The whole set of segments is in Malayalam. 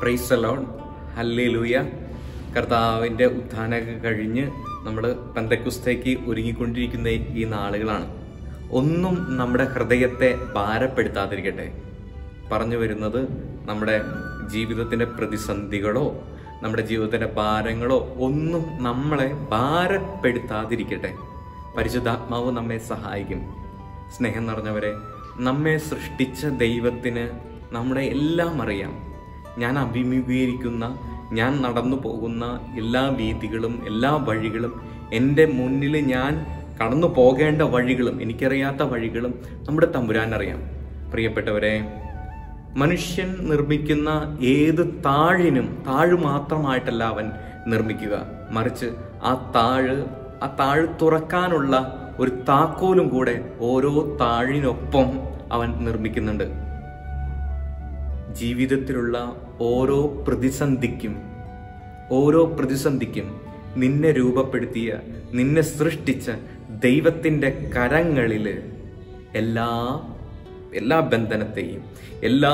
പ്രൈസ് അലോൺ ഹല്ലേ ലൂയ കർത്താവിൻ്റെ ഉത്ഥാനമൊക്കെ കഴിഞ്ഞ് നമ്മൾ പന്തക്കുസ്തേക്ക് ഒരുങ്ങിക്കൊണ്ടിരിക്കുന്ന ഈ നാളുകളാണ് ഒന്നും നമ്മുടെ ഹൃദയത്തെ ഭാരപ്പെടുത്താതിരിക്കട്ടെ പറഞ്ഞു വരുന്നത് നമ്മുടെ ജീവിതത്തിൻ്റെ പ്രതിസന്ധികളോ നമ്മുടെ ജീവിതത്തിൻ്റെ ഭാരങ്ങളോ ഒന്നും നമ്മളെ ഭാരപ്പെടുത്താതിരിക്കട്ടെ പരിശുദ്ധാത്മാവ് നമ്മെ സഹായിക്കും സ്നേഹം നിറഞ്ഞവരെ നമ്മെ സൃഷ്ടിച്ച ദൈവത്തിന് നമ്മുടെ എല്ലാം അറിയാം ഞാൻ അഭിമുഖീകരിക്കുന്ന ഞാൻ നടന്നു പോകുന്ന എല്ലാ വീതികളും എല്ലാ വഴികളും എൻ്റെ മുന്നിൽ ഞാൻ കടന്നു പോകേണ്ട വഴികളും എനിക്കറിയാത്ത വഴികളും നമ്മുടെ തമ്പുരാൻ അറിയാം പ്രിയപ്പെട്ടവരെ മനുഷ്യൻ നിർമ്മിക്കുന്ന ഏത് താഴിനും താഴ് മാത്രമായിട്ടല്ല അവൻ നിർമ്മിക്കുക മറിച്ച് ആ താഴ് ആ താഴ് തുറക്കാനുള്ള ഒരു താക്കോലും കൂടെ ഓരോ താഴിനൊപ്പം അവൻ നിർമ്മിക്കുന്നുണ്ട് ജീവിതത്തിലുള്ള ഓരോ പ്രതിസന്ധിക്കും ഓരോ പ്രതിസന്ധിക്കും നിന്നെ രൂപപ്പെടുത്തിയ നിന്നെ സൃഷ്ടിച്ച ദൈവത്തിൻ്റെ കരങ്ങളിൽ എല്ലാ എല്ലാ ബന്ധനത്തെയും എല്ലാ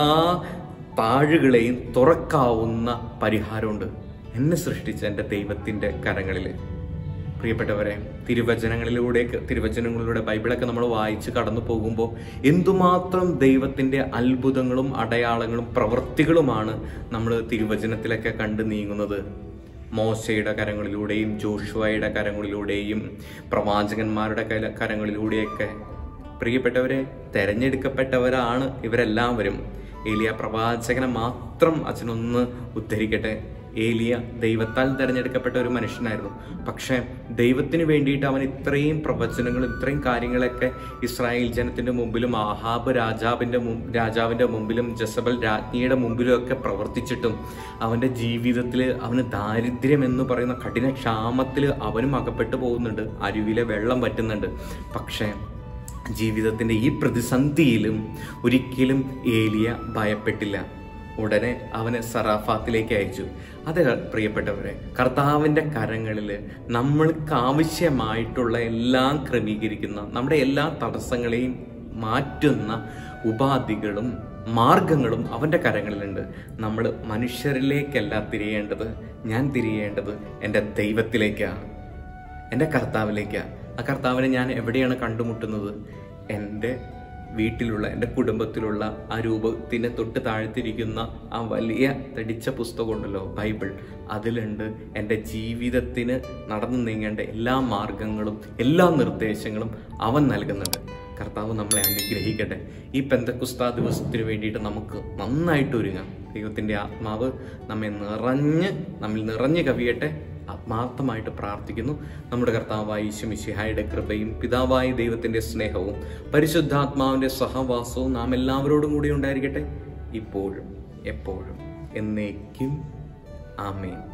താഴുകളെയും തുറക്കാവുന്ന പരിഹാരമുണ്ട് എന്നെ സൃഷ്ടിച്ച എൻ്റെ ദൈവത്തിൻ്റെ കരങ്ങളിൽ പ്രിയപ്പെട്ടവരെ തിരുവചനങ്ങളിലൂടെ തിരുവചനങ്ങളിലൂടെ ബൈബിളൊക്കെ നമ്മൾ വായിച്ച് കടന്നു പോകുമ്പോൾ എന്തുമാത്രം ദൈവത്തിൻ്റെ അത്ഭുതങ്ങളും അടയാളങ്ങളും പ്രവൃത്തികളുമാണ് നമ്മൾ തിരുവചനത്തിലൊക്കെ കണ്ടു നീങ്ങുന്നത് മോശയുടെ കരങ്ങളിലൂടെയും ജോഷുവയുടെ കരങ്ങളിലൂടെയും പ്രവാചകന്മാരുടെ കര കരങ്ങളിലൂടെയൊക്കെ പ്രിയപ്പെട്ടവരെ തെരഞ്ഞെടുക്കപ്പെട്ടവരാണ് ഇവരെല്ലാവരും ഏലിയ പ്രവാചകനെ മാത്രം അച്ഛനൊന്ന് ഉദ്ധരിക്കട്ടെ ഏലിയ ദൈവത്താൽ തിരഞ്ഞെടുക്കപ്പെട്ട ഒരു മനുഷ്യനായിരുന്നു പക്ഷേ ദൈവത്തിന് വേണ്ടിയിട്ട് അവൻ ഇത്രയും പ്രവചനങ്ങളും ഇത്രയും കാര്യങ്ങളൊക്കെ ഇസ്രായേൽ ജനത്തിന്റെ മുമ്പിലും ആഹാബ് രാജാവിന്റെ മുമ്പ് രാജാവിന്റെ മുമ്പിലും ജസബൽ രാജ്ഞിയുടെ മുമ്പിലും ഒക്കെ പ്രവർത്തിച്ചിട്ടും അവന്റെ ജീവിതത്തിൽ അവന് ദാരിദ്ര്യം എന്ന് പറയുന്ന കഠിന ക്ഷാമത്തിൽ അവനും അകപ്പെട്ടു പോകുന്നുണ്ട് അരുവിലെ വെള്ളം പറ്റുന്നുണ്ട് പക്ഷേ ജീവിതത്തിന്റെ ഈ പ്രതിസന്ധിയിലും ഒരിക്കലും ഏലിയ ഭയപ്പെട്ടില്ല ഉടനെ അവനെ സറാഫാത്തിലേക്ക് അയച്ചു അത് പ്രിയപ്പെട്ടവരെ കർത്താവിൻ്റെ കരങ്ങളിൽ നമ്മൾക്ക് ആവശ്യമായിട്ടുള്ള എല്ലാം ക്രമീകരിക്കുന്ന നമ്മുടെ എല്ലാ തടസ്സങ്ങളെയും മാറ്റുന്ന ഉപാധികളും മാർഗങ്ങളും അവൻ്റെ കരങ്ങളിലുണ്ട് നമ്മൾ മനുഷ്യരിലേക്കല്ല തിരിയേണ്ടത് ഞാൻ തിരിയേണ്ടത് എൻ്റെ ദൈവത്തിലേക്കാണ് എൻ്റെ കർത്താവിലേക്കാണ് ആ കർത്താവിനെ ഞാൻ എവിടെയാണ് കണ്ടുമുട്ടുന്നത് എൻ്റെ വീട്ടിലുള്ള എൻ്റെ കുടുംബത്തിലുള്ള ആ രൂപത്തിനെ തൊട്ട് താഴ്ത്തിരിക്കുന്ന ആ വലിയ തടിച്ച പുസ്തകമുണ്ടല്ലോ ബൈബിൾ അതിലുണ്ട് എൻ്റെ ജീവിതത്തിന് നടന്നു നീങ്ങേണ്ട എല്ലാ മാർഗങ്ങളും എല്ലാ നിർദ്ദേശങ്ങളും അവൻ നൽകുന്നുണ്ട് കർത്താവ് നമ്മളെ അനുഗ്രഹിക്കട്ടെ ഈ പെന്തക്കുസ്താ ദിവസത്തിന് വേണ്ടിയിട്ട് നമുക്ക് നന്നായിട്ട് ഒരുങ്ങാം ദൈവത്തിൻ്റെ ആത്മാവ് നമ്മെ നിറഞ്ഞ് നമ്മിൽ നിറഞ്ഞു കവിയട്ടെ ആത്മാർത്ഥമായിട്ട് പ്രാർത്ഥിക്കുന്നു നമ്മുടെ കർത്താവായ ഈശ്വമിശിഹായുടെ കൃപയും പിതാവായ ദൈവത്തിന്റെ സ്നേഹവും പരിശുദ്ധാത്മാവിന്റെ സഹവാസവും നാം എല്ലാവരോടും കൂടി ഉണ്ടായിരിക്കട്ടെ ഇപ്പോഴും എപ്പോഴും എന്നേക്കും ആമേൻ